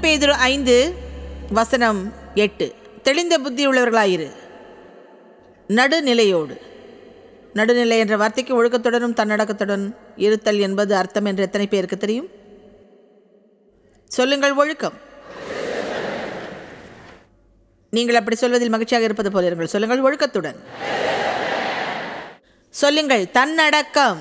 பேதுரு ஐந்து வசனம் எட்டு தெளிந்த புத்தி உள்ளவர்களாயிரு நடுநிலையோடு நடுநிலை என்ற வார்த்தைக்கு ஒழுக்கத்துடனும் தன்னடக்கத்துடன் இருத்தல் என்பது அர்த்தம் என்று எத்தனை பேருக்கு தெரியும் சொல்லுங்கள் ஒழுக்கம் நீங்கள் அப்படி சொல்வதில் மகிழ்ச்சியாக இருப்பது போல இருங்கள் சொல்லுங்கள் ஒழுக்கத்துடன் சொல்லுங்கள் தன்னடக்கம்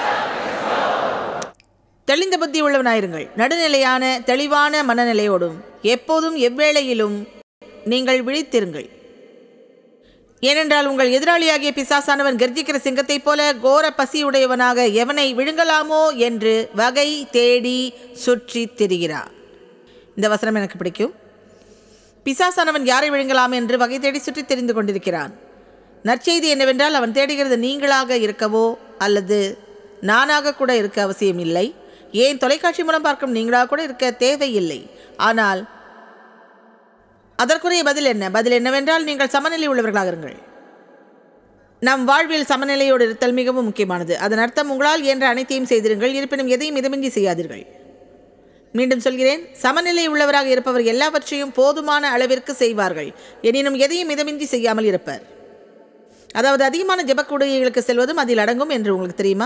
தெளிந்த புத்தி உள்ளவனாயிருங்கள் நடுநிலையான தெளிவான மனநிலையோடும் எப்போதும் எவ்வேளையிலும் நீங்கள் விழித்திருங்கள் ஏனென்றால் உங்கள் எதிராளியாகிய பிசாசானவன் கர்ஜிக்கிற சிங்கத்தைப் போல கோர பசியுடையவனாக எவனை விழுங்கலாமோ என்று வகை தேடி சுற்றி திரிகிறான் இந்த வசனம் எனக்கு பிடிக்கும் பிசாசானவன் யாரை விழுங்கலாம் என்று வகை தேடி சுற்றி தெரிந்து கொண்டிருக்கிறான் நற்செய்தி என்னவென்றால் அவன் தேடுகிறது நீங்களாக இருக்கவோ அல்லது நானாக கூட இருக்க அவசியம் இல்லை ஏன் தொலைக்காட்சி மூலம் பார்க்கும் நீங்களாக கூட இருக்க தேவையில்லை ஆனால் அதற்குரிய பதில் என்ன பதில் என்னவென்றால் நீங்கள் சமநிலை உள்ளவர்களாக இருங்கள் நம் வாழ்வில் சமநிலையோடு இருத்தல் மிகவும் முக்கியமானது அதன் அர்த்தம் உங்களால் என்ற அனைத்தையும் செய்திருங்கள் இருப்பினும் எதையும் மிதமின்றி செய்யாதீர்கள் மீண்டும் சொல்கிறேன் சமநிலை உள்ளவராக இருப்பவர் எல்லாவற்றையும் போதுமான அளவிற்கு செய்வார்கள் எனினும் எதையும் மிதமின்றி செய்யாமல் இருப்பர் அதாவது அதிகமான ஜெபக்கூடுகைகளுக்கு செல்வதும் அதில் அடங்கும் என்று உங்களுக்கு தெரியுமா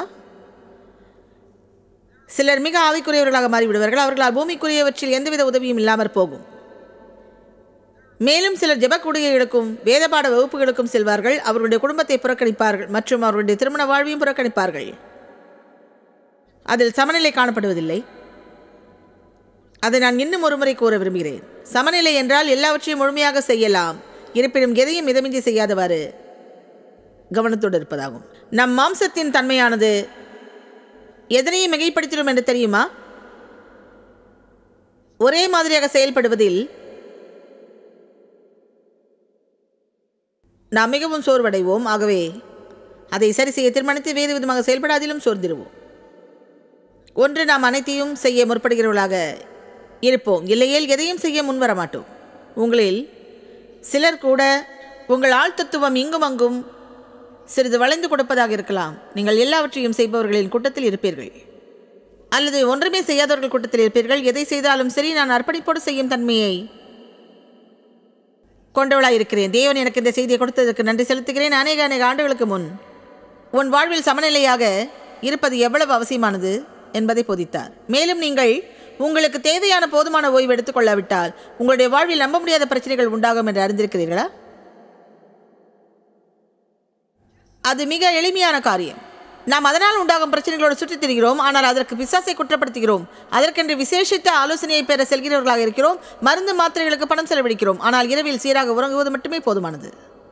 சிலர் மிக ஆவிக்குரியவர்களாக மாறிவிடுவார்கள் அவர்களால் பூமிக்குரியவற்றில் எந்தவித உதவியும் இல்லாமற் போகும் மேலும் சிலர் ஜெபக்கூடுகைகளுக்கும் வேதபாட வகுப்புகளுக்கும் செல்வார்கள் அவர்களுடைய குடும்பத்தை புறக்கணிப்பார்கள் மற்றும் அவர்களுடைய திருமண வாழ்வையும் புறக்கணிப்பார்கள் அதில் சமநிலை காணப்படுவதில்லை அதை நான் இன்னும் ஒரு முறை கூற விரும்புகிறேன் சமநிலை என்றால் எல்லாவற்றையும் முழுமையாக செய்யலாம் இருப்பினும் எதையும் மிதமின்றி செய்யாதவாறு கவனத்தோடு இருப்பதாகும் நம் மாம்சத்தின் தன்மையானது எதனையும் மிகைப்படுத்திடும் என்று தெரியுமா ஒரே மாதிரியாக செயல்படுவதில் நாம் மிகவும் சோர்வடைவோம் ஆகவே அதை சரி செய்ய தீர்மானித்து வேறு விதமாக செயல்பட அதிலும் சோர்ந்திருவோம் ஒன்று நாம் அனைத்தையும் செய்ய முற்படுகிறவர்களாக இருப்போம் இல்லையேல் எதையும் செய்ய முன்வர மாட்டோம் உங்களில் சிலர் கூட உங்கள் ஆழ்த்தத்துவம் இங்கும் அங்கும் சிறிது வளைந்து கொடுப்பதாக இருக்கலாம் நீங்கள் எல்லாவற்றையும் செய்பவர்களின் கூட்டத்தில் இருப்பீர்கள் அல்லது ஒன்றுமே செய்யாதவர்கள் கூட்டத்தில் இருப்பீர்கள் எதை செய்தாலும் சரி நான் அர்ப்பணிப்போடு செய்யும் தன்மையை கொண்டவளாய் இருக்கிறேன் தேவன் எனக்கு இந்த செய்தியை கொடுத்ததற்கு நன்றி செலுத்துகிறேன் அநேக அநேக ஆண்டுகளுக்கு முன் உன் வாழ்வில் சமநிலையாக இருப்பது எவ்வளவு அவசியமானது என்பதை போதித்தார் மேலும் நீங்கள் உங்களுக்கு தேவையான போதுமான ஓய்வு எடுத்துக்கொள்ளாவிட்டால் உங்களுடைய வாழ்வில் நம்ப முடியாத பிரச்சனைகள் உண்டாகும் என்று அறிந்திருக்கிறீர்களா அது மிக எளிமையான காரியம் நாம் அதனால் உண்டாகும் பிரச்சனைகளோடு சுற்றித் திரிகிறோம் ஆனால் அதற்கு பிசாசை குற்றப்படுத்துகிறோம் அதற்கென்று விசேஷித்த ஆலோசனையை பெற செல்கிறவர்களாக இருக்கிறோம் மருந்து மாத்திரைகளுக்கு பணம் செலவழிக்கிறோம் ஆனால் இரவில் சீராக உறங்குவது மட்டுமே போதுமானது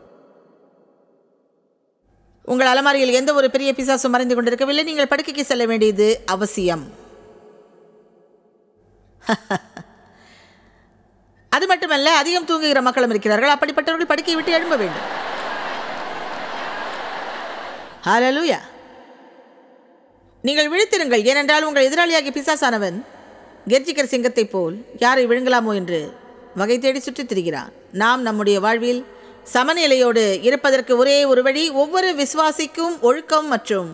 உங்கள் அலமாரியில் எந்த ஒரு பெரிய பிசாசும் மறைந்து கொண்டிருக்கவில்லை நீங்கள் படுக்கைக்கு செல்ல வேண்டியது அவசியம் அது மட்டுமல்ல அதிகம் தூங்குகிற மக்களும் இருக்கிறார்கள் அப்படிப்பட்டவர்கள் படுக்கையை விட்டு எழும்ப வேண்டும் ஹalleluya நீங்கள் விழித்திருங்கள் ஏனென்றால் உங்கள் எதிராளியாகிய பிசாசானவன் கெர்ஜிக்கிற சிங்கத்தைப் போல் யாரை விழுங்கலாமோ என்று வகை தேடி சுற்றித் திரிகிறான் நாம் நம்முடைய வாழ்வில் சமநிலையோடு இருப்பதற்கு ஒரே ஒரு வழி ஒவ்வொரு விசுவாசிக்கும் ஒழுக்கம் மற்றும்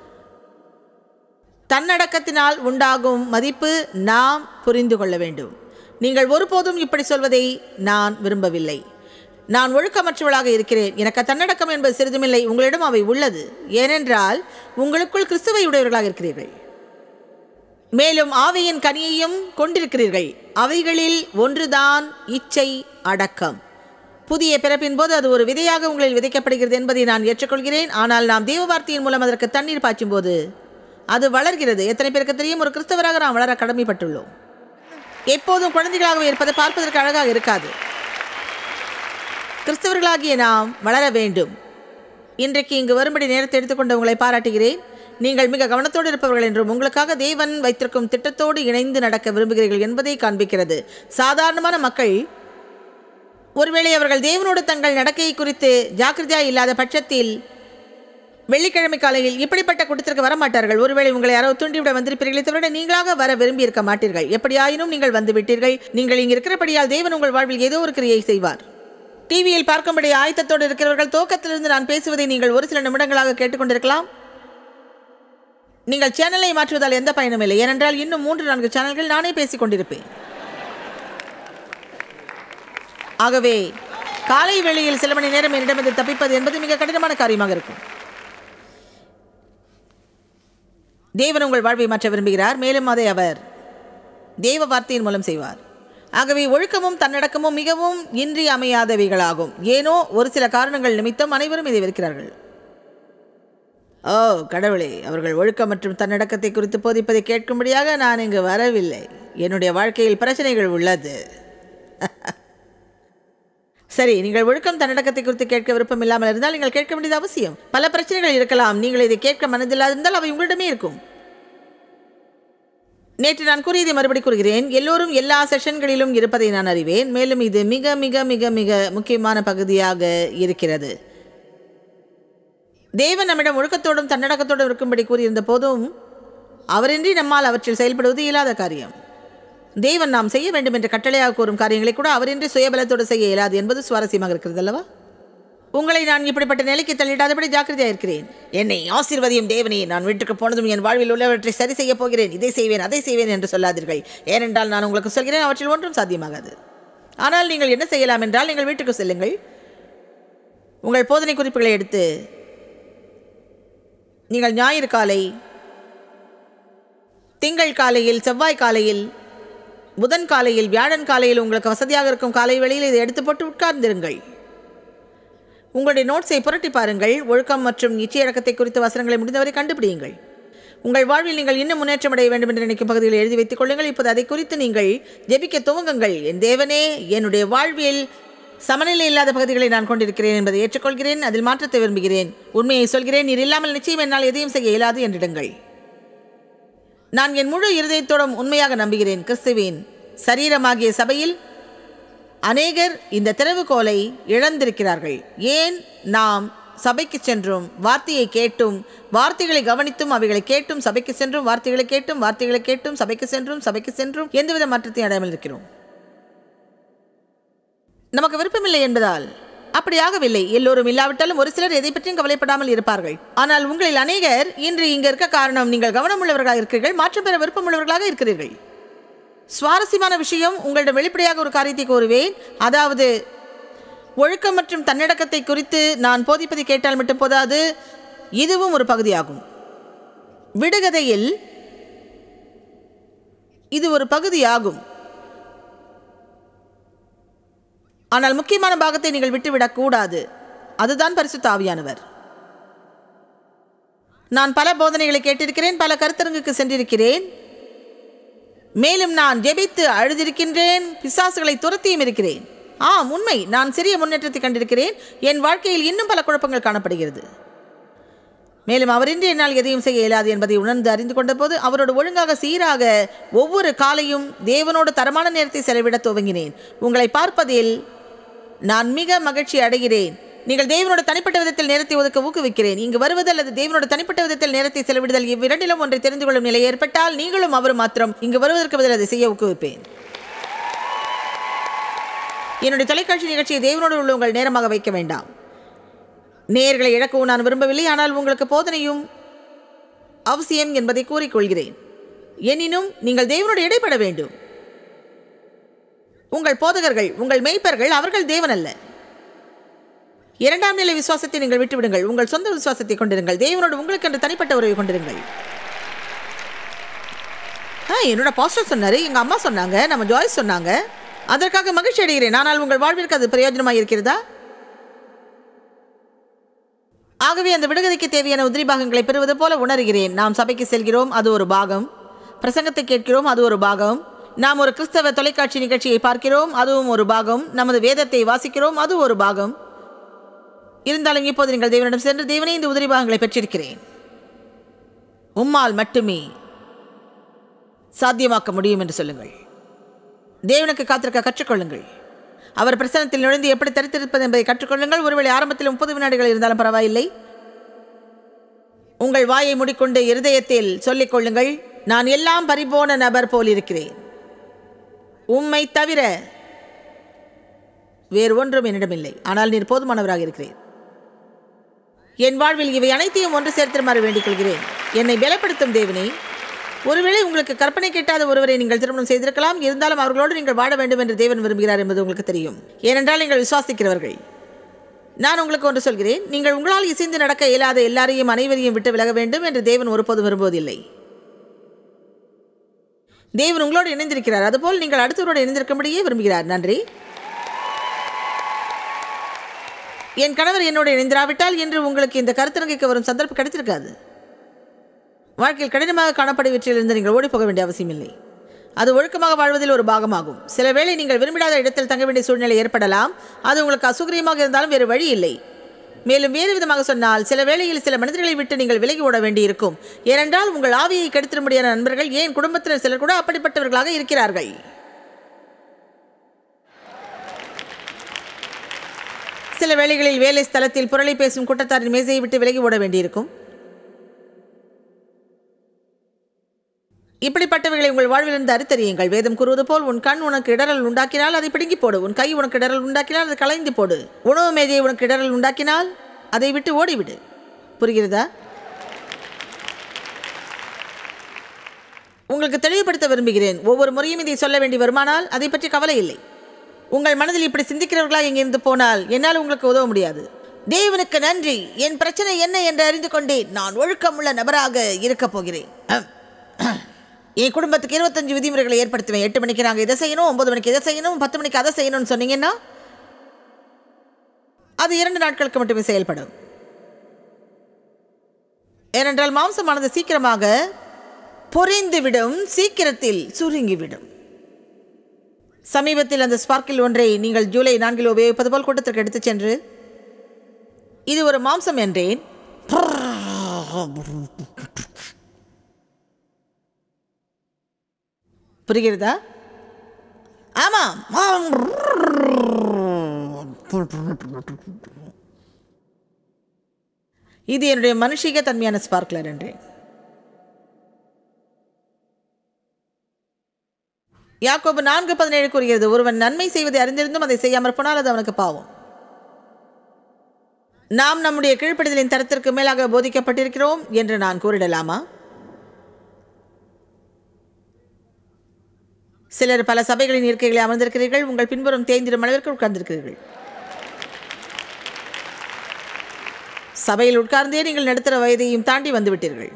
தன்னடக்கத்தினால் உண்டாகும் மதிப்பு நாம் புரிந்து கொள்ள வேண்டும் நீங்கள் ஒருபோதும் இப்படி சொல்வதை நான் விரும்பவில்லை நான் ஒழுக்கமற்றவளாக இருக்கிறேன் எனக்கு தன்னடக்கம் என்பது சிறிதுமில்லை உங்களிடம் அவை உள்ளது ஏனென்றால் உங்களுக்குள் கிறிஸ்துவை உடையவர்களாக இருக்கிறீர்கள் மேலும் ஆவியின் கனியையும் கொண்டிருக்கிறீர்கள் அவைகளில் ஒன்றுதான் இச்சை அடக்கம் புதிய பிறப்பின் போது அது ஒரு விதையாக உங்களில் விதைக்கப்படுகிறது என்பதை நான் ஏற்றுக்கொள்கிறேன் ஆனால் நாம் தேவ வார்த்தையின் மூலம் அதற்கு தண்ணீர் பாய்ச்சும் போது அது வளர்கிறது எத்தனை பேருக்கு தெரியும் ஒரு கிறிஸ்தவராக நாம் வளர கடமைப்பட்டுள்ளோம் எப்போதும் குழந்தைகளாகவே இருப்பதை பார்ப்பதற்கு அழகாக இருக்காது கிறிஸ்தவர்களாகிய நாம் வளர வேண்டும் இன்றைக்கு இங்கு வரும்படி நேரத்தை எடுத்துக்கொண்டு உங்களை பாராட்டுகிறேன் நீங்கள் மிக கவனத்தோடு இருப்பவர்கள் என்றும் உங்களுக்காக தேவன் வைத்திருக்கும் திட்டத்தோடு இணைந்து நடக்க விரும்புகிறீர்கள் என்பதை காண்பிக்கிறது சாதாரணமான மக்கள் ஒருவேளை அவர்கள் தேவனோடு தங்கள் நடக்கையை குறித்து ஜாக்கிரதையாக இல்லாத பட்சத்தில் வெள்ளிக்கிழமை காலையில் இப்படிப்பட்ட கூட்டத்திற்கு வரமாட்டார்கள் ஒருவேளை உங்களை யாரோ தூண்டிவிட வந்திருப்பீர்களே தவிர நீங்களாக வர விரும்பி இருக்க மாட்டீர்கள் எப்படியாயினும் நீங்கள் வந்து விட்டீர்கள் நீங்கள் இங்கு இருக்கிறபடியால் தேவன் உங்கள் வாழ்வில் ஏதோ ஒரு கிரியை செய்வார் டிவியில் பார்க்கும்படி ஆயத்தத்தோடு இருக்கிறவர்கள் துவக்கத்திலிருந்து நான் பேசுவதை நீங்கள் ஒரு சில நிமிடங்களாக கேட்டுக்கொண்டிருக்கலாம் நீங்கள் சேனலை மாற்றுவதால் எந்த பயனும் இல்லை ஏனென்றால் இன்னும் மூன்று நான்கு சேனல்கள் நானே பேசிக் கொண்டிருப்பேன் ஆகவே காலை வேளையில் சில மணி நேரம் என்னிடமிருந்து தப்பிப்பது என்பது மிக கடினமான காரியமாக இருக்கும் தேவன் உங்கள் வாழ்வை மாற்ற விரும்புகிறார் மேலும் அதை அவர் தேவ வார்த்தையின் மூலம் செய்வார் ஆகவே ஒழுக்கமும் தன்னடக்கமும் மிகவும் இன்றியமையாதவைகளாகும் ஏனோ ஒரு சில காரணங்கள் நிமித்தம் அனைவரும் இதை வெறுக்கிறார்கள் ஓ கடவுளே அவர்கள் ஒழுக்கம் மற்றும் தன்னடக்கத்தை குறித்து போதிப்பதை கேட்கும்படியாக நான் இங்கு வரவில்லை என்னுடைய வாழ்க்கையில் பிரச்சனைகள் உள்ளது சரி நீங்கள் ஒழுக்கம் தன்னடக்கத்தை குறித்து கேட்க விருப்பம் இல்லாமல் இருந்தால் நீங்கள் கேட்க வேண்டியது அவசியம் பல பிரச்சனைகள் இருக்கலாம் நீங்கள் இதை கேட்க மனதில்லாதிருந்தால் அவை உங்களிடமே இருக்கும் நேற்று நான் கூறியதை மறுபடி கூறுகிறேன் எல்லோரும் எல்லா செஷன்களிலும் இருப்பதை நான் அறிவேன் மேலும் இது மிக மிக மிக மிக முக்கியமான பகுதியாக இருக்கிறது தேவன் நம்மிடம் ஒழுக்கத்தோடும் தன்னடக்கத்தோடும் இருக்கும்படி கூறியிருந்த போதும் அவரின்றி நம்மால் அவற்றில் செயல்படுவது இயலாத காரியம் தேவன் நாம் செய்ய வேண்டும் என்று கட்டளையாக கூறும் காரியங்களை கூட அவரின்றி சுயபலத்தோடு செய்ய இயலாது என்பது சுவாரஸ்யமாக இருக்கிறது அல்லவா உங்களை நான் இப்படிப்பட்ட நிலைக்கு தள்ளிடாதபடி ஜாக்கிரதையாக இருக்கிறேன் என்னை ஆசீர்வதியும் தேவனே நான் வீட்டுக்கு போனதும் என் வாழ்வில் உள்ளவற்றை சரி செய்ய போகிறேன் இதை செய்வேன் அதை செய்வேன் என்று சொல்லாதீர்கள் ஏனென்றால் நான் உங்களுக்கு சொல்கிறேன் அவற்றில் ஒன்றும் சாத்தியமாகாது ஆனால் நீங்கள் என்ன செய்யலாம் என்றால் நீங்கள் வீட்டுக்கு செல்லுங்கள் உங்கள் போதனை குறிப்புகளை எடுத்து நீங்கள் ஞாயிறு காலை திங்கள் காலையில் செவ்வாய் காலையில் புதன் காலையில் வியாழன் காலையில் உங்களுக்கு வசதியாக இருக்கும் காலை வேளையில் இதை எடுத்து போட்டு உட்கார்ந்திருங்கள் உங்களுடைய நோட்ஸை புரட்டி பாருங்கள் ஒழுக்கம் மற்றும் இச்சையடக்கத்தை குறித்த வசனங்களை முடிந்தவரை கண்டுபிடியுங்கள் உங்கள் வாழ்வில் நீங்கள் இன்னும் முன்னேற்றம் அடைய வேண்டும் என்று நினைக்கும் பகுதிகளை எழுதி வைத்துக் கொள்ளுங்கள் இப்போது அதை குறித்து நீங்கள் ஜெபிக்க துவங்குங்கள் என் தேவனே என்னுடைய வாழ்வில் சமநிலை இல்லாத பகுதிகளை நான் கொண்டிருக்கிறேன் என்பதை ஏற்றுக்கொள்கிறேன் அதில் மாற்றத்தை விரும்புகிறேன் உண்மையை சொல்கிறேன் நீர் இல்லாமல் நிச்சயம் என்னால் எதையும் செய்ய இயலாது என்றிடுங்கள் நான் என் முழு இருதயத்தோடும் உண்மையாக நம்புகிறேன் கிறிஸ்துவின் சரீரமாகிய சபையில் அநேகர் இந்த திறவுகோலை இழந்திருக்கிறார்கள் ஏன் நாம் சபைக்கு சென்றும் வார்த்தையை கேட்டும் வார்த்தைகளை கவனித்தும் அவைகளை கேட்டும் சபைக்கு சென்றும் வார்த்தைகளை கேட்டும் வார்த்தைகளை கேட்டும் சபைக்கு சென்றும் சபைக்கு சென்றும் எந்தவித மாற்றத்தையும் அடையாமல் இருக்கிறோம் நமக்கு விருப்பமில்லை என்பதால் அப்படி ஆகவில்லை எல்லோரும் இல்லாவிட்டாலும் ஒரு சிலர் எதை பற்றியும் கவலைப்படாமல் இருப்பார்கள் ஆனால் உங்களில் அநேகர் இன்று இங்க இருக்க காரணம் நீங்கள் கவனமுள்ளவர்களாக இருக்கிறீர்கள் மாற்றம் பெற விருப்பமுள்ளவர்களாக இருக்கிறீர்கள் சுவாரஸ்யமான விஷயம் உங்களிடம் வெளிப்படையாக ஒரு காரியத்தை கூறுவேன் அதாவது ஒழுக்கம் மற்றும் தன்னடக்கத்தை குறித்து நான் போதிப்பதை கேட்டால் மட்டும் போதாது இதுவும் ஒரு பகுதியாகும் விடுகதையில் இது ஒரு பகுதியாகும் ஆனால் முக்கியமான பாகத்தை நீங்கள் விட்டுவிடக் கூடாது அதுதான் பரிசுத்த ஆவியானவர் நான் பல போதனைகளை கேட்டிருக்கிறேன் பல கருத்தரங்குக்கு சென்றிருக்கிறேன் மேலும் நான் ஜெபித்து அழுதிருக்கின்றேன் பிசாசுகளை துரத்தியும் இருக்கிறேன் ஆம் உண்மை நான் சிறிய முன்னேற்றத்தை கண்டிருக்கிறேன் என் வாழ்க்கையில் இன்னும் பல குழப்பங்கள் காணப்படுகிறது மேலும் அவரின்றி என்னால் எதையும் செய்ய இயலாது என்பதை உணர்ந்து அறிந்து கொண்டபோது அவரோடு ஒழுங்காக சீராக ஒவ்வொரு காலையும் தேவனோடு தரமான நேரத்தை செலவிட துவங்கினேன் உங்களை பார்ப்பதில் நான் மிக மகிழ்ச்சி அடைகிறேன் நீங்கள் தேவனோட தனிப்பட்ட விதத்தில் நேரத்தை ஒதுக்க ஊக்குவிக்கிறேன் இங்கு வருவது அல்லது தேவனோட தனிப்பட்ட விதத்தில் நேரத்தை செலவிடுதல் இவ்விரண்டிலும் ஒன்றை தெரிந்து கொள்ளும் நிலை ஏற்பட்டால் நீங்களும் அவரும் மாத்திரம் இங்கு வருவதற்கு பதில் அதை செய்ய ஊக்குவிப்பேன் என்னுடைய தொலைக்காட்சி நிகழ்ச்சியை தேவனோடு உள்ள உங்கள் நேரமாக வைக்க வேண்டாம் நேர்களை இழக்கவும் நான் விரும்பவில்லை ஆனால் உங்களுக்கு போதனையும் அவசியம் என்பதை கூறிக்கொள்கிறேன் எனினும் நீங்கள் தேவனோடு இடைப்பட வேண்டும் உங்கள் போதகர்கள் உங்கள் மெய்ப்பர்கள் அவர்கள் தேவன் அல்ல இரண்டாம் நிலை விசுவாசத்தை நீங்கள் விட்டுவிடுங்கள் உங்கள் சொந்த விசுவாசத்தை கொண்டிருங்கள் தேவனோடு உங்களுக்கு என்று தனிப்பட்ட உறவை கொண்டிருங்கள் ஆ என்னோட பாஸ்டர் சொன்னார் எங்கள் அம்மா சொன்னாங்க நம்ம ஜாய்ஸ் சொன்னாங்க அதற்காக மகிழ்ச்சி அடைகிறேன் ஆனால் உங்கள் வாழ்விற்கு அது பிரயோஜனமாக இருக்கிறதா ஆகவே அந்த விடுகதைக்கு தேவையான உதிரி பாகங்களை பெறுவது போல உணர்கிறேன் நாம் சபைக்கு செல்கிறோம் அது ஒரு பாகம் பிரசங்கத்தை கேட்கிறோம் அது ஒரு பாகம் நாம் ஒரு கிறிஸ்தவ தொலைக்காட்சி நிகழ்ச்சியை பார்க்கிறோம் அதுவும் ஒரு பாகம் நமது வேதத்தை வாசிக்கிறோம் அது ஒரு பாகம் இருந்தாலும் இப்போது நீங்கள் தேவனிடம் சென்று தேவனே இந்த உதிரி பாகங்களை பெற்றிருக்கிறேன் உம்மால் மட்டுமே சாத்தியமாக்க முடியும் என்று சொல்லுங்கள் தேவனுக்கு காத்திருக்க கற்றுக்கொள்ளுங்கள் அவர் பிரசனத்தில் நுழைந்து எப்படி தரித்திருப்பது என்பதை கற்றுக்கொள்ளுங்கள் ஒருவேளை ஆரம்பத்தில் முப்பது வினாடிகள் இருந்தாலும் பரவாயில்லை உங்கள் வாயை மூடிக்கொண்டு இருதயத்தில் சொல்லிக் கொள்ளுங்கள் நான் எல்லாம் பரிபோன நபர் போல் இருக்கிறேன் உம்மை தவிர வேறு ஒன்றும் என்னிடமில்லை ஆனால் நீர் போதுமானவராக இருக்கிறேன் என் வாழ்வில் இவை அனைத்தையும் ஒன்று சேர்த்திருமாறு வேண்டிக் கொள்கிறேன் என்னை பலப்படுத்தும் தேவனே ஒருவேளை உங்களுக்கு கற்பனை கேட்டாத ஒருவரை நீங்கள் திருமணம் செய்திருக்கலாம் இருந்தாலும் அவர்களோடு நீங்கள் வாழ வேண்டும் என்று தேவன் விரும்புகிறார் என்பது உங்களுக்கு தெரியும் ஏனென்றால் நீங்கள் விசுவாசிக்கிறவர்கள் நான் உங்களுக்கு ஒன்று சொல்கிறேன் நீங்கள் உங்களால் இசைந்து நடக்க இயலாத எல்லாரையும் அனைவரையும் விட்டு விலக வேண்டும் என்று தேவன் ஒருபோதும் விரும்புவதில்லை தேவன் உங்களோடு இணைந்திருக்கிறார் அதுபோல் நீங்கள் அடுத்தவரோடு இணைந்திருக்கும்படியே விரும்புகிறார் நன்றி என் கணவர் என்னோடு இணைந்திராவிட்டால் என்று உங்களுக்கு இந்த கருத்தரங்கைக்கு வரும் சந்தர்ப்பம் கிடைத்திருக்காது வாழ்க்கையில் கடினமாக காணப்படுவற்றிலிருந்து நீங்கள் ஓடி போக வேண்டிய அவசியமில்லை அது ஒழுக்கமாக வாழ்வதில் ஒரு பாகமாகும் சில வேளை நீங்கள் விரும்பிடாத இடத்தில் தங்க வேண்டிய சூழ்நிலை ஏற்படலாம் அது உங்களுக்கு அசுகரியமாக இருந்தாலும் வேறு வழி இல்லை மேலும் வேறு விதமாக சொன்னால் சில வேளையில் சில மனிதர்களை விட்டு நீங்கள் விலகி ஓட வேண்டியிருக்கும் ஏனென்றால் உங்கள் ஆவியை கெடுத்திரும்படியான நண்பர்கள் ஏன் குடும்பத்தினர் சிலர் கூட அப்படிப்பட்டவர்களாக இருக்கிறார்கள் சில வேளைகளில் வேலை ஸ்தலத்தில் புரளி பேசும் கூட்டத்தாரின் மேசையை விட்டு விலகி ஓட வேண்டியிருக்கும் இப்படிப்பட்டவைகளை உங்கள் வாழ்விலிருந்து அறுத்தறியுங்கள் வேதம் கூறுவது போல் உன் கண் உனக்கு இடரல் உண்டாக்கினால் அதை பிடுங்கி போடு உன் கை உனக்கு இடரல் உண்டாக்கினால் அதை களைந்து போடு உணவு மேதையை உனக்கு இடரல் உண்டாக்கினால் அதை விட்டு ஓடிவிடு புரிகிறதா உங்களுக்கு தெளிவுபடுத்த விரும்புகிறேன் ஒவ்வொரு முறையும் இதை சொல்ல வேண்டி வருமானால் அதை பற்றி கவலை இல்லை உங்கள் மனதில் இப்படி சிந்திக்கிறவர்களா இங்கிருந்து போனால் என்னால் உங்களுக்கு உதவ முடியாது தேவனுக்கு நன்றி என் பிரச்சனை என்ன என்று அறிந்து கொண்டேன் நான் ஒழுக்கமுள்ள நபராக இருக்கப் போகிறேன் அம். என் குடும்பத்துக்கு இருபத்தஞ்சு விதிமுறைகளை ஏற்படுத்துவேன் எட்டு மணிக்கு நாங்கள் இதை செய்யணும் ஒன்பது மணிக்கு இதை செய்யணும் பத்து மணிக்கு அதை செய்யணும்னு சொன்னீங்கன்னா அது இரண்டு நாட்களுக்கு மட்டுமே செயல்படும் ஏனென்றால் மாம்சமானது சீக்கிரமாக பொரிந்துவிடும் சீக்கிரத்தில் சுருங்கிவிடும் சமீபத்தில் அந்த ஸ்பார்க்கில் ஒன்றை நீங்கள் ஜூலை நான்கில் உபயோகிப்பது போல் கூட்டத்திற்கு எடுத்துச் சென்று இது ஒரு மாம்சம் என்றேன் புரிகிறதா ஆமாம் இது என்னுடைய மனுஷிக தன்மையான ஸ்பார்க்லர் என்றேன் யாக்கோபு நான்கு பதினேழு கூறுகிறது ஒருவன் நன்மை செய்வதை அறிந்திருந்தும் அதை செய்யாமற் போனால் அது அவனுக்கு பாவம் நாம் நம்முடைய கீழ்ப்படிதலின் தரத்திற்கு மேலாக போதிக்கப்பட்டிருக்கிறோம் என்று நான் கூறிடலாமா சிலர் பல சபைகளின் இருக்கைகளை அமர்ந்திருக்கிறீர்கள் உங்கள் பின்புறம் தேய்ந்திடும் அளவிற்கு உட்கார்ந்திருக்கிறீர்கள் சபையில் உட்கார்ந்தே நீங்கள் நடுத்தர வயதையும் தாண்டி வந்துவிட்டீர்கள்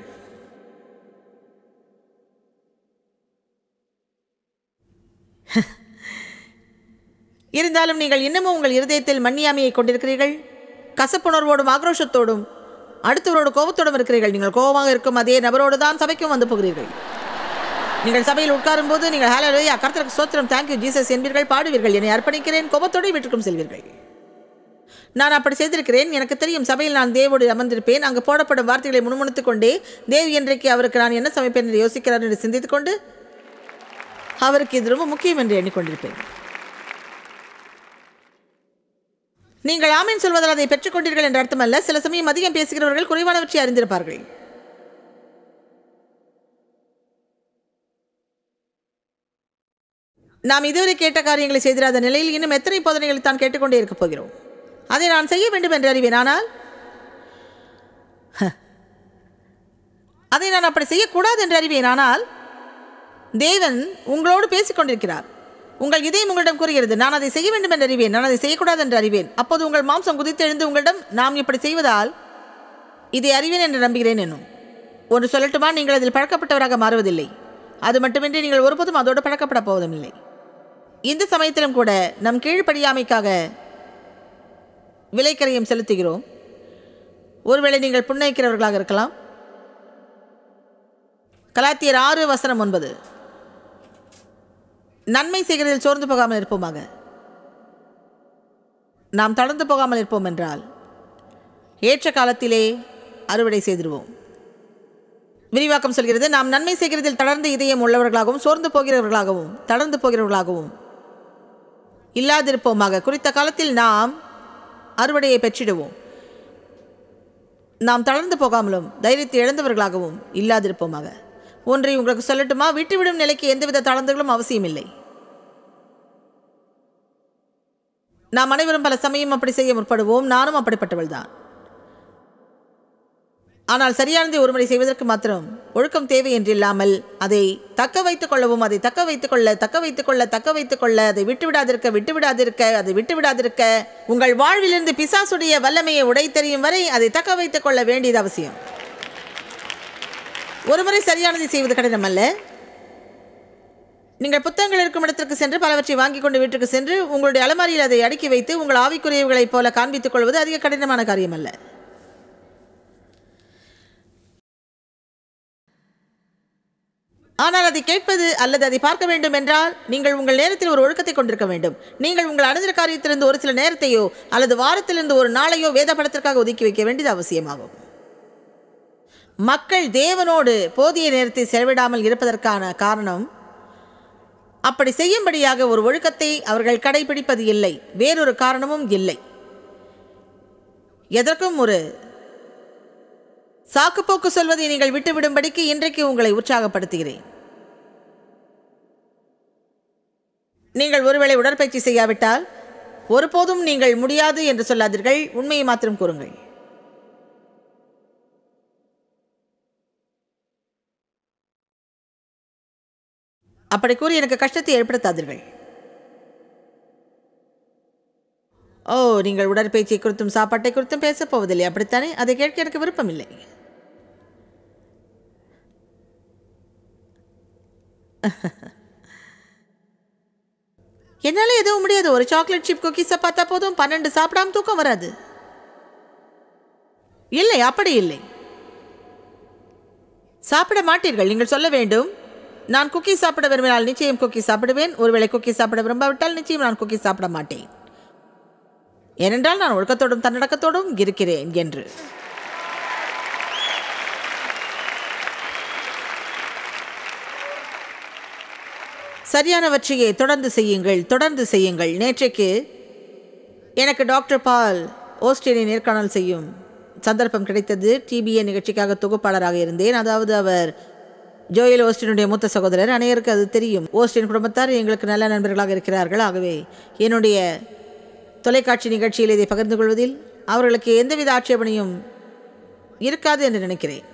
இருந்தாலும் நீங்கள் இன்னமும் உங்கள் இருதயத்தில் மண்ணியாமையை கொண்டிருக்கிறீர்கள் கசப்புணர்வோடும் ஆக்ரோஷத்தோடும் அடுத்தவரோடு கோபத்தோடும் இருக்கிறீர்கள் நீங்கள் கோபமாக இருக்கும் அதே நபரோடு தான் சபைக்கும் வந்து போகிறீர்கள் நீங்கள் சபையில் உட்காரும் போது நீங்கள் ஹalleluya கர்த்தருக்கு ஸ்தோத்திரம் தேங்க்யூ ஜீசஸ் என்பீர்கள் பாடுவீர்கள் என்னை அர்ப்பணிக்கிறேன் கோபத்தோடு வீட்டுக்கும் செல்வீர்கள் நான் அப்படி செய்திருக்கிறேன் எனக்கு தெரியும் சபையில் நான் தேவோடு அமர்ந்திருப்பேன் அங்கு போடப்படும் வார்த்தைகளை முணுமுணுத்துக் கொண்டே தேவ் இன்றைக்கு அவருக்கு நான் என்ன சமைப்பேன் என்று யோசிக்கிறார் என்று சிந்தித்துக் கொண்டு அவருக்கு இது ரொம்ப முக்கியம் என்று எண்ணிக்கொண்டிருப்பேன் நீங்கள் ஆமீன் சொல்வதால் அதை பெற்றுக்கொண்டீர்கள் என்ற அர்த்தமல்ல சில சமயம் அதிகம் பேசுகிறவர்கள் குறைவானவற்றை அறிந்திருப்பார்கள் நாம் இதுவரை கேட்ட காரியங்களை செய்திராத நிலையில் இன்னும் எத்தனை போதனைகளை தான் கேட்டுக்கொண்டே இருக்கப் போகிறோம் அதை நான் செய்ய வேண்டும் என்று அறிவேன் ஆனால் ஹ. அதை நான் அப்படி செய்யக்கூடாது என்று அறிவேன் ஆனால் தேவன் உங்களோடு பேசிக் கொண்டிருக்கிறார் உங்கள் இதயம் உங்களிடம் கூறுகிறது நான் அதை செய்ய வேண்டும் என்று அறிவேன் நான் அதை செய்யக்கூடாது என்று அறிவேன் அப்போது உங்கள் மாம்சம் குதித்தெழுந்து உங்களிடம் நாம் இப்படி செய்வதால் இதை அறிவேன் என்று நம்புகிறேன் என்னும் ஒன்று சொல்லட்டுமா நீங்கள் அதில் பழக்கப்பட்டவராக மாறுவதில்லை அது மட்டுமின்றி நீங்கள் ஒருபோதும் அதோடு பழக்கப்பட போவதுமில்லை இந்த சமயத்திலும் கூட நம் கீழ்ப்படியாமைக்காக விலைக்கரையும் செலுத்துகிறோம் ஒருவேளை நீங்கள் புன்னயிக்கிறவர்களாக இருக்கலாம் கலாத்தியர் ஆறு வசனம் ஒன்பது நன்மை செய்கிறதில் சோர்ந்து போகாமல் இருப்போமாக நாம் தளர்ந்து போகாமல் இருப்போம் என்றால் ஏற்ற காலத்திலே அறுவடை செய்திருவோம் விரிவாக்கம் சொல்கிறது நாம் நன்மை செய்கிறதில் தளர்ந்த இதயம் உள்ளவர்களாகவும் சோர்ந்து போகிறவர்களாகவும் தளர்ந்து போகிறவர்களாகவும் இல்லாதிருப்போமாக குறித்த காலத்தில் நாம் அறுவடையை பெற்றிடுவோம் நாம் தளர்ந்து போகாமலும் தைரியத்தை இழந்தவர்களாகவும் இல்லாதிருப்போமாக ஒன்றை உங்களுக்கு சொல்லட்டுமா விட்டுவிடும் நிலைக்கு எந்தவித தளர்ந்துகளும் அவசியமில்லை நாம் அனைவரும் பல சமயம் அப்படி செய்ய முற்படுவோம் நானும் அப்படிப்பட்டவள் தான் ஆனால் சரியானதை ஒருமுறை செய்வதற்கு மாத்திரம் ஒழுக்கம் தேவை என்றில்லாமல் அதை தக்க வைத்துக் கொள்ளவும் அதை தக்க வைத்துக் கொள்ள தக்க வைத்துக் கொள்ள தக்க வைத்துக் கொள்ள அதை விட்டுவிடாதிருக்க விட்டுவிடாதிருக்க அதை விட்டுவிடாதிருக்க உங்கள் வாழ்விலிருந்து பிசாசுடைய வல்லமையை உடைத்தெறியும் வரை அதை தக்க வைத்துக் கொள்ள வேண்டியது அவசியம் ஒருமுறை சரியானதை செய்வது கடினம் அல்ல நீங்கள் புத்தகங்கள் இருக்கும் இடத்திற்கு சென்று பலவற்றை வாங்கி கொண்டு வீட்டுக்கு சென்று உங்களுடைய அலமாரியில் அதை அடுக்கி வைத்து உங்கள் ஆவிக்குரியவுகளைப் போல காண்பித்துக் கொள்வது அதிக கடினமான காரியம் அல்ல ஆனால் அதை கேட்பது அல்லது அதை பார்க்க வேண்டும் என்றால் நீங்கள் உங்கள் நேரத்தில் ஒரு ஒழுக்கத்தை கொண்டிருக்க வேண்டும் நீங்கள் உங்கள் அனுதின காரியத்திலிருந்து ஒரு சில நேரத்தையோ அல்லது வாரத்திலிருந்து ஒரு நாளையோ வேத படத்திற்காக ஒதுக்கி வைக்க வேண்டியது அவசியமாகும் மக்கள் தேவனோடு போதிய நேரத்தை செலவிடாமல் இருப்பதற்கான காரணம் அப்படி செய்யும்படியாக ஒரு ஒழுக்கத்தை அவர்கள் கடைபிடிப்பது இல்லை வேறொரு காரணமும் இல்லை எதற்கும் ஒரு சாக்குப்போக்கு சொல்வதை நீங்கள் விட்டுவிடும்படிக்கு இன்றைக்கு உங்களை உற்சாகப்படுத்துகிறேன் நீங்கள் ஒருவேளை உடற்பயிற்சி செய்யாவிட்டால் ஒருபோதும் நீங்கள் முடியாது என்று சொல்லாதீர்கள் உண்மையை மாத்திரம் கூறுங்கள் அப்படி கூறி எனக்கு கஷ்டத்தை ஏற்படுத்தாதீர்கள் ஓ நீங்கள் உடற்பயிற்சியை குறித்தும் சாப்பாட்டை குறித்தும் பேசப் போவதில்லை அப்படித்தானே அதை கேட்க எனக்கு விருப்பமில்லை என்னால் எதுவும் முடியாது ஒரு சாக்லேட் சிப் குக்கீஸை பார்த்தா போதும் பன்னெண்டு சாப்பிடாம தூக்கம் வராது இல்லை அப்படி இல்லை சாப்பிட மாட்டீர்கள் நீங்கள் சொல்ல வேண்டும் நான் குக்கி சாப்பிட விரும்பினால் நிச்சயம் குக்கி சாப்பிடுவேன் ஒருவேளை குக்கி சாப்பிட விரும்பாவிட்டால் நிச்சயம் நான் குக்கி சாப்பிட மாட்டேன் ஏனென்றால் நான் ஒழுக்கத்தோடும் தன்னடக்கத்தோடும் இருக்கிறேன் என்று சரியானவற்றையே தொடர்ந்து செய்யுங்கள் தொடர்ந்து செய்யுங்கள் நேற்றைக்கு எனக்கு டாக்டர் பால் ஓஸ்டினை நேர்காணல் செய்யும் சந்தர்ப்பம் கிடைத்தது டிபிஏ நிகழ்ச்சிக்காக தொகுப்பாளராக இருந்தேன் அதாவது அவர் ஜோயல் ஓஸ்டினுடைய மூத்த சகோதரர் அனைவருக்கு அது தெரியும் ஓஸ்டின் குடும்பத்தார் எங்களுக்கு நல்ல நண்பர்களாக இருக்கிறார்கள் ஆகவே என்னுடைய தொலைக்காட்சி நிகழ்ச்சியில் இதை பகிர்ந்து கொள்வதில் அவர்களுக்கு எந்தவித ஆட்சேபனையும் இருக்காது என்று நினைக்கிறேன்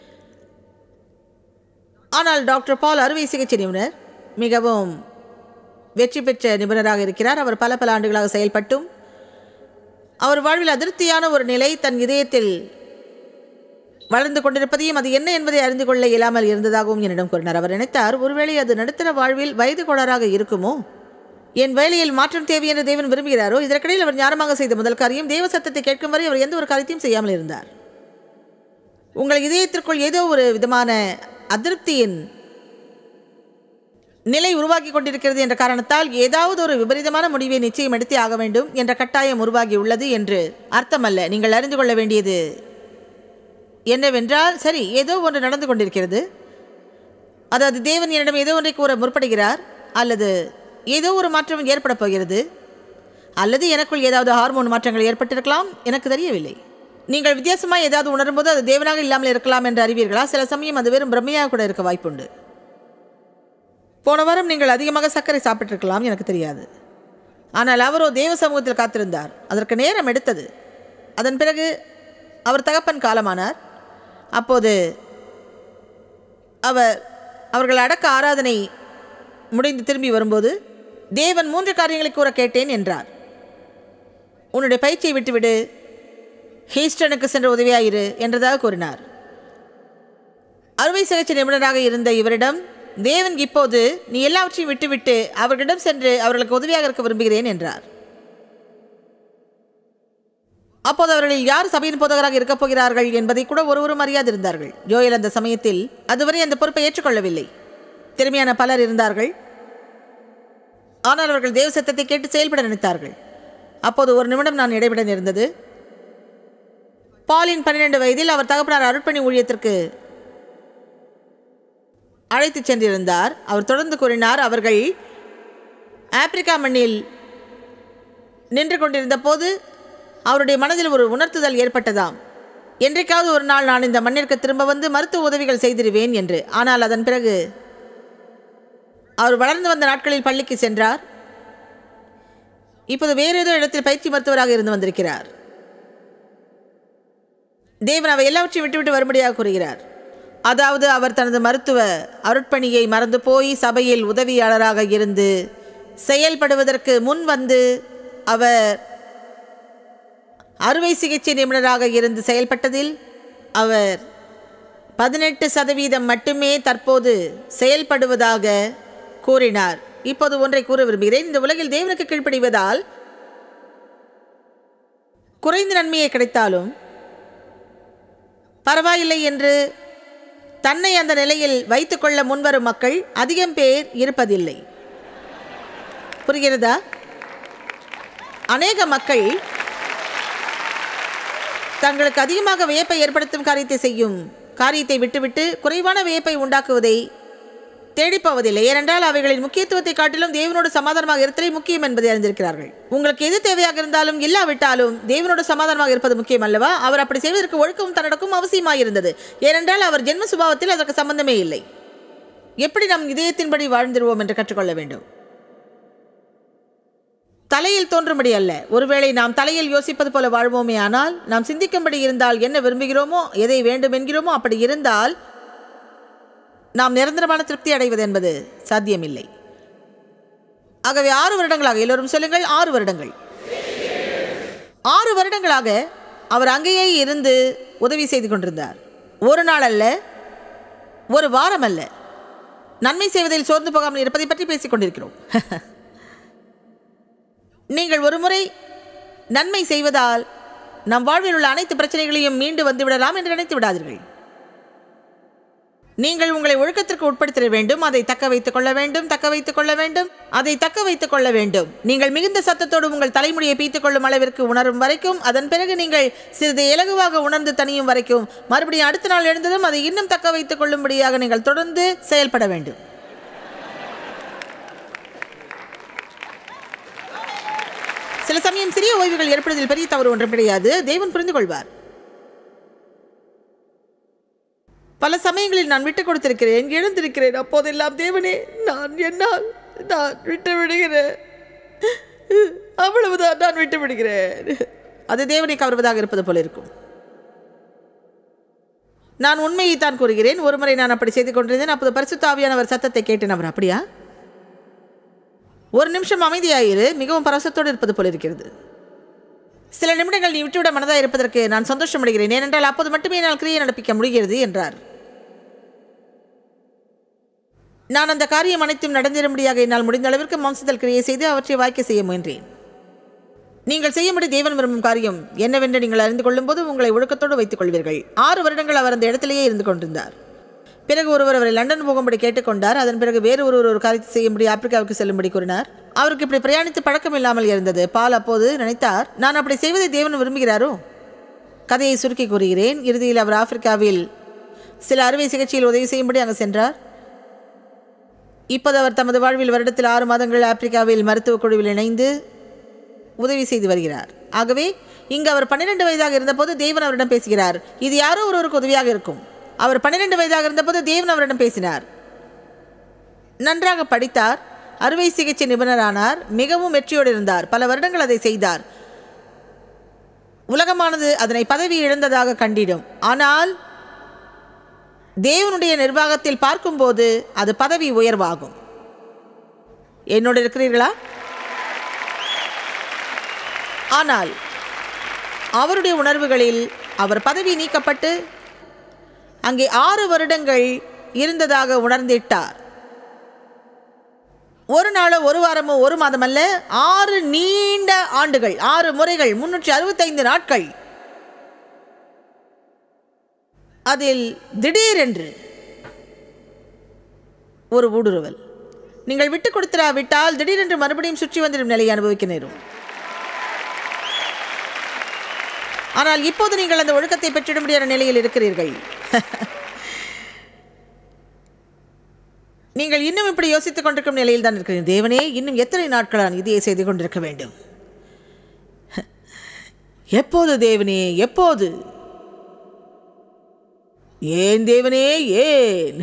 ஆனால் டாக்டர் பால் அறுவை சிகிச்சை நிபுணர் மிகவும் வெற்றி பெற்ற நிபுணராக இருக்கிறார் அவர் பல பல ஆண்டுகளாக செயல்பட்டும் அவர் வாழ்வில் அதிருப்தியான ஒரு நிலை தன் இதயத்தில் வளர்ந்து கொண்டிருப்பதையும் அது என்ன என்பதை அறிந்து கொள்ள இயலாமல் இருந்ததாகவும் என்னிடம் கூறினார் அவர் நினைத்தார் ஒருவேளை அது நடுத்தர வாழ்வில் வயது கோளாறாக இருக்குமோ என் வேலையில் மாற்றம் தேவை என்று தேவன் விரும்புகிறாரோ இதற்கிடையில் அவர் ஞானமாக செய்த முதல் காரியம் தேவ சத்தத்தை கேட்கும் வரை அவர் எந்த ஒரு காரியத்தையும் செய்யாமல் இருந்தார் உங்கள் இதயத்திற்குள் ஏதோ ஒரு விதமான அதிருப்தியின் நிலை உருவாக்கி கொண்டிருக்கிறது என்ற காரணத்தால் ஏதாவது ஒரு விபரீதமான முடிவை நிச்சயம் எடுத்தே ஆக வேண்டும் என்ற கட்டாயம் உருவாகி உள்ளது என்று அர்த்தமல்ல நீங்கள் அறிந்து கொள்ள வேண்டியது என்னவென்றால் சரி ஏதோ ஒன்று நடந்து கொண்டிருக்கிறது அதாவது தேவன் என்னிடம் ஏதோ ஒன்றை கூற முற்படுகிறார் அல்லது ஏதோ ஒரு மாற்றம் ஏற்பட போகிறது அல்லது எனக்குள் ஏதாவது ஹார்மோன் மாற்றங்கள் ஏற்பட்டிருக்கலாம் எனக்கு தெரியவில்லை நீங்கள் வித்தியாசமாக ஏதாவது உணரும்போது அது தேவனாக இல்லாமல் இருக்கலாம் என்று அறிவீர்களா சில சமயம் அது வெறும் பிரம்மையாக கூட இருக்க வாய்ப்புண்டு போன வாரம் நீங்கள் அதிகமாக சர்க்கரை சாப்பிட்டிருக்கலாம் எனக்கு தெரியாது ஆனால் அவரோ தேவ சமூகத்தில் காத்திருந்தார் அதற்கு நேரம் எடுத்தது அதன் பிறகு அவர் தகப்பன் காலமானார் அப்போது அவர் அவர்கள் அடக்க ஆராதனை முடிந்து திரும்பி வரும்போது தேவன் மூன்று காரியங்களை கூற கேட்டேன் என்றார் உன்னுடைய பயிற்சியை விட்டுவிடு ஹீஸ்டனுக்கு சென்று உதவியாயிரு என்றதாக கூறினார் அறுவை சிகிச்சை நிபுணராக இருந்த இவரிடம் தேவன் இப்போது நீ எல்லாவற்றையும் விட்டுவிட்டு அவர்களிடம் சென்று அவர்களுக்கு உதவியாக இருக்க விரும்புகிறேன் என்றார் அப்போது அவர்களில் யார் சபையின் போதகராக இருக்கப் போகிறார்கள் என்பதை கூட ஒருவரும் அறியாதிருந்தார்கள் ஜோயல் அந்த சமயத்தில் அதுவரை அந்த பொறுப்பை ஏற்றுக்கொள்ளவில்லை திறமையான பலர் இருந்தார்கள் ஆனால் அவர்கள் தேவ சத்தத்தை கேட்டு செயல்பட நினைத்தார்கள் அப்போது ஒரு நிமிடம் நான் இடைவிட நேர்ந்தது பாலின் பன்னிரண்டு வயதில் அவர் தகப்பனார் அருட்பணி ஊழியத்திற்கு அழைத்துச் சென்றிருந்தார் அவர் தொடர்ந்து கூறினார் அவர்கள் ஆப்பிரிக்கா மண்ணில் நின்று கொண்டிருந்த போது அவருடைய மனதில் ஒரு உணர்த்துதல் ஏற்பட்டதாம் என்றைக்காவது ஒரு நாள் நான் இந்த மண்ணிற்கு திரும்ப வந்து மருத்துவ உதவிகள் செய்திருவேன் என்று ஆனால் அதன் பிறகு அவர் வளர்ந்து வந்த நாட்களில் பள்ளிக்கு சென்றார் இப்போது வேறு ஏதோ இடத்தில் பயிற்சி மருத்துவராக இருந்து வந்திருக்கிறார் தேவன் அவை எல்லாவற்றையும் விட்டுவிட்டு வரும்படியாக கூறுகிறார் அதாவது அவர் தனது மருத்துவ அருட்பணியை மறந்து போய் சபையில் உதவியாளராக இருந்து செயல்படுவதற்கு முன் வந்து அவர் அறுவை சிகிச்சை நிபுணராக இருந்து செயல்பட்டதில் அவர் பதினெட்டு சதவீதம் மட்டுமே தற்போது செயல்படுவதாக கூறினார் இப்போது ஒன்றை கூற விரும்புகிறேன் இந்த உலகில் தேவனுக்கு கீழ்ப்படிவதால் குறைந்த நன்மையை கிடைத்தாலும் பரவாயில்லை என்று தன்னை அந்த நிலையில் வைத்துக்கொள்ள முன்வரும் மக்கள் அதிகம் பேர் இருப்பதில்லை புரிகிறதா அநேக மக்கள் தங்களுக்கு அதிகமாக வியப்பை ஏற்படுத்தும் காரியத்தை செய்யும் காரியத்தை விட்டுவிட்டு குறைவான வியப்பை உண்டாக்குவதை தேடிப்போவதில்லை ஏனென்றால் அவைகளின் முக்கியத்துவத்தை காட்டிலும் தேவனோடு சமாதானமாக இருத்தலே முக்கியம் என்பதை அறிந்திருக்கிறார்கள் உங்களுக்கு எது தேவையாக இருந்தாலும் இல்லாவிட்டாலும் தேவனோடு சமாதானமாக இருப்பது முக்கியம் அல்லவா அவர் அப்படி செய்வதற்கு ஒழுக்கமும் தன்னடக்கும் அவசியமாயிருந்தது ஏனென்றால் அவர் ஜென்ம சுபாவத்தில் அதற்கு சம்பந்தமே இல்லை எப்படி நம் இதயத்தின்படி வாழ்ந்திருவோம் என்று கற்றுக்கொள்ள வேண்டும் தலையில் தோன்றும்படி அல்ல ஒருவேளை நாம் தலையில் யோசிப்பது போல வாழ்வோமே ஆனால் நாம் சிந்திக்கும்படி இருந்தால் என்ன விரும்புகிறோமோ எதை வேண்டும் என்கிறோமோ அப்படி இருந்தால் நாம் நிரந்தரமான திருப்தி அடைவது என்பது சாத்தியமில்லை ஆகவே ஆறு வருடங்களாக எல்லோரும் சொல்லுங்கள் ஆறு வருடங்கள் ஆறு வருடங்களாக அவர் அங்கேயே இருந்து உதவி செய்து கொண்டிருந்தார் ஒரு நாள் அல்ல ஒரு வாரம் அல்ல நன்மை செய்வதில் சோர்ந்து போகாமல் இருப்பதை பற்றி பேசிக் கொண்டிருக்கிறோம் நீங்கள் ஒருமுறை நன்மை செய்வதால் நம் வாழ்வில் உள்ள அனைத்து பிரச்சனைகளையும் மீண்டு வந்துவிடலாம் என்று நினைத்து விடாதீர்கள் நீங்கள் உங்களை ஒழுக்கத்திற்கு உட்படுத்திட வேண்டும் அதை தக்க வைத்துக் கொள்ள வேண்டும் தக்க வைத்துக் கொள்ள வேண்டும் அதை தக்க வைத்துக் கொள்ள வேண்டும் நீங்கள் மிகுந்த சத்தத்தோடு உங்கள் தலைமுடியை பீத்துக் கொள்ளும் அளவிற்கு உணரும் வரைக்கும் அதன் பிறகு நீங்கள் சிறிது இலகுவாக உணர்ந்து தனியும் வரைக்கும் மறுபடியும் அடுத்த நாள் எழுந்ததும் அதை இன்னும் தக்க வைத்துக் கொள்ளும்படியாக நீங்கள் தொடர்ந்து செயல்பட வேண்டும் சில சமயம் சிறிய ஓய்வுகள் ஏற்படுவதில் பெரிய தவறு ஒன்றும் கிடையாது தேவன் புரிந்து கொள்வார் பல சமயங்களில் நான் விட்டு கொடுத்திருக்கிறேன் எழுந்திருக்கிறேன் அப்போதெல்லாம் தேவனே நான் என்னால் நான் விட்டு விடுகிறேன் அவ்வளவுதான் நான் விட்டு விடுகிறேன் அது தேவனை கவர்வதாக இருப்பது போல இருக்கும் நான் உண்மையை தான் கூறுகிறேன் ஒருமுறை நான் அப்படி செய்து கொண்டிருந்தேன் அப்போது பரிசுத்தாவியானவர் சத்தத்தை கேட்டேன் அவர் அப்படியா ஒரு நிமிஷம் அமைதியாயிரு மிகவும் பரவசத்தோடு இருப்பது போல இருக்கிறது சில நிமிடங்கள் நீ விட்டுவிட மனதாக இருப்பதற்கு நான் சந்தோஷம் அடைகிறேன் ஏனென்றால் அப்போது மட்டுமே என்னால் கிரியை நடப்பிக்க முடிகிறது என்றார் நான் அந்த காரியம் அனைத்தும் நடந்திரும்படியாக என்னால் முடிந்த அளவிற்கு மாம்சத்தில் கிரியை செய்து அவற்றை வாய்க்க செய்ய முயன்றேன் நீங்கள் செய்யும்படி தேவன் விரும்பும் காரியம் என்னவென்று நீங்கள் அறிந்து கொள்ளும்போது உங்களை ஒழுக்கத்தோடு வைத்துக் கொள்வீர்கள் ஆறு வருடங்கள் அவர் அந்த இடத்திலேயே இருந்து கொண்டிருந்தார் பிறகு ஒருவர் அவரை லண்டன் போகும்படி கேட்டுக்கொண்டார் அதன் பிறகு வேறு ஒருவர் ஒரு காரியத்தை செய்யும்படி ஆப்பிரிக்காவுக்கு செல்லும்படி கூறினார் அவருக்கு இப்படி பிரயாணித்து பழக்கம் இல்லாமல் இருந்தது பால் அப்போது நினைத்தார் நான் அப்படி செய்வதை தேவன் விரும்புகிறாரோ கதையை சுருக்கி கூறுகிறேன் இறுதியில் அவர் ஆப்பிரிக்காவில் சில அறுவை சிகிச்சையில் உதவி செய்யும்படி அங்கு சென்றார் இப்போது அவர் தமது வாழ்வில் வருடத்தில் ஆறு மாதங்கள் ஆப்பிரிக்காவில் மருத்துவக் குழுவில் இணைந்து உதவி செய்து வருகிறார் ஆகவே இங்கு அவர் பன்னிரெண்டு வயதாக இருந்தபோது தேவன் அவரிடம் பேசுகிறார் இது யாரோ ஒருவருக்கு உதவியாக இருக்கும் அவர் பன்னிரெண்டு வயதாக இருந்தபோது தேவன் அவரிடம் பேசினார் நன்றாக படித்தார் அறுவை சிகிச்சை நிபுணரானார் மிகவும் வெற்றியோடு இருந்தார் பல வருடங்கள் அதை செய்தார் உலகமானது அதனை பதவி இழந்ததாக கண்டிடும் ஆனால் தேவனுடைய நிர்வாகத்தில் பார்க்கும்போது அது பதவி உயர்வாகும் என்னோடு இருக்கிறீர்களா ஆனால் அவருடைய உணர்வுகளில் அவர் பதவி நீக்கப்பட்டு அங்கே ஆறு வருடங்கள் இருந்ததாக உணர்ந்திட்டார் ஒரு நாளோ ஒரு வாரமோ ஒரு மாதம் அல்ல ஆறு நீண்ட ஆண்டுகள் ஆறு முறைகள் முன்னூற்றி அறுபத்தைந்து நாட்கள் அதில் திடீரென்று ஒரு ஊடுருவல் நீங்கள் விட்டு கொடுத்திராவிட்டால் திடீரென்று மறுபடியும் சுற்றி வந்துடும் நிலையை அனுபவிக்க நேரும் ஆனால் இப்போது நீங்கள் அந்த ஒழுக்கத்தை பெற்றிட முடியாத நிலையில் இருக்கிறீர்கள் நீங்கள் இன்னும் இப்படி யோசித்துக் கொண்டிருக்கும் நிலையில் தான் இருக்கிறீர்கள் தேவனே இன்னும் எத்தனை நாட்கள் நான் இதையே செய்து கொண்டிருக்க வேண்டும் எப்போது தேவனே எப்போது ஏன் தேவனே ஏன்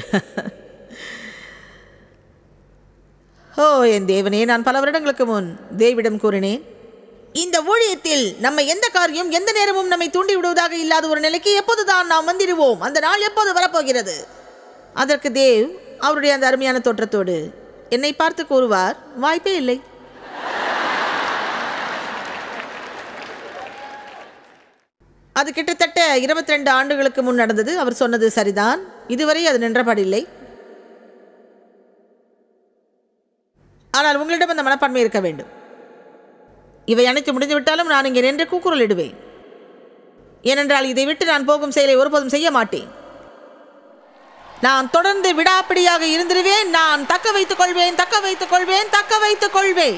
ஓ என் தேவனே நான் பல வருடங்களுக்கு முன் தேவிடம் கூறினேன் இந்த ஊழியத்தில் நம்ம எந்த காரியம் எந்த நேரமும் நம்மை தூண்டி விடுவதாக இல்லாத ஒரு நிலைக்கு எப்போதுதான் நாம் வந்திடுவோம் அந்த நாள் எப்போது வரப்போகிறது அதற்கு தேவ் அவருடைய அந்த அருமையான தோற்றத்தோடு என்னை பார்த்து கூறுவார் வாய்ப்பே இல்லை அது கிட்டத்தட்ட இருபத்தி ரெண்டு ஆண்டுகளுக்கு முன் நடந்தது அவர் சொன்னது சரிதான் இதுவரை அது நின்றபாடில்லை ஆனால் உங்களிடம் அந்த மனப்பான்மை இருக்க வேண்டும் இவை அனைத்து முடிந்துவிட்டாலும் நான் இங்கே நின்று கூக்குரல் இடுவேன் ஏனென்றால் இதை விட்டு நான் போகும் செயலை ஒருபோதும் செய்ய மாட்டேன் நான் தொடர்ந்து விடாப்பிடியாக இருந்திருவேன் நான் தக்க வைத்துக் கொள்வேன் தக்க வைத்துக் கொள்வேன் தக்க வைத்துக் கொள்வேன்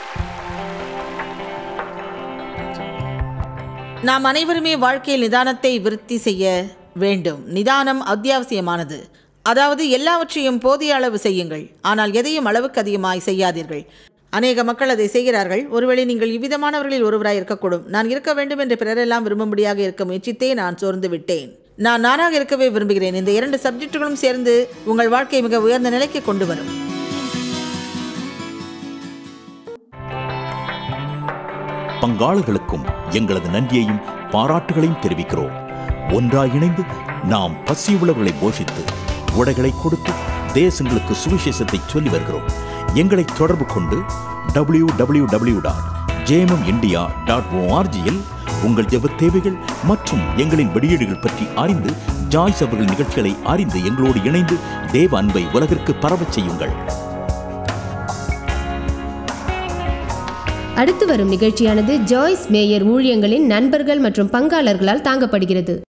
நாம் அனைவருமே வாழ்க்கையில் நிதானத்தை விருத்தி செய்ய வேண்டும் நிதானம் அத்தியாவசியமானது அதாவது எல்லாவற்றையும் போதிய அளவு செய்யுங்கள் ஆனால் எதையும் அளவுக்கு அதிகமாய் செய்யாதீர்கள் அநேக மக்கள் அதை செய்கிறார்கள் ஒருவேளை நீங்கள் இவ்விதமானவர்களில் ஒருவராய் இருக்கக்கூடும் நான் இருக்க வேண்டும் என்று பிறரெல்லாம் விரும்பும்படியாக இருக்க முயற்சித்தே நான் சோர்ந்து விட்டேன் நான் நானாக இருக்கவே விரும்புகிறேன் இந்த இரண்டு சப்ஜெக்டுகளும் சேர்ந்து உங்கள் வாழ்க்கையை மிக உயர்ந்த நிலைக்கு கொண்டு வரும் பங்காளர்களுக்கும் எங்களது நன்றியையும் பாராட்டுகளையும் தெரிவிக்கிறோம் ஒன்றாய் இணைந்து நாம் பசியுள்ளவர்களை போஷித்து உடைகளை கொடுத்து தேசங்களுக்கு சுவிசேஷத்தை சொல்லி வருகிறோம் எங்களை தொடர்பு கொண்டு W W W dot JMM India dot ஓஆர்ஜியில் உங்கள் ஜெப தேவைகள் மற்றும் எங்களின் வெளியீடுகள் பற்றி அறிந்து ஜாய்ஸ் அவர்கள் நிகழ்ச்சிகளை அறிந்து எங்களோடு இணைந்து தேவ அன்பை உலகிற்கு பரவச் செய்யுங்கள் அடுத்து வரும் நிகழ்ச்சியானது ஜாய்ஸ் மேயர் ஊழியங்களின் நண்பர்கள் மற்றும் பங்காளர்களால் தாங்கப்படுகிறது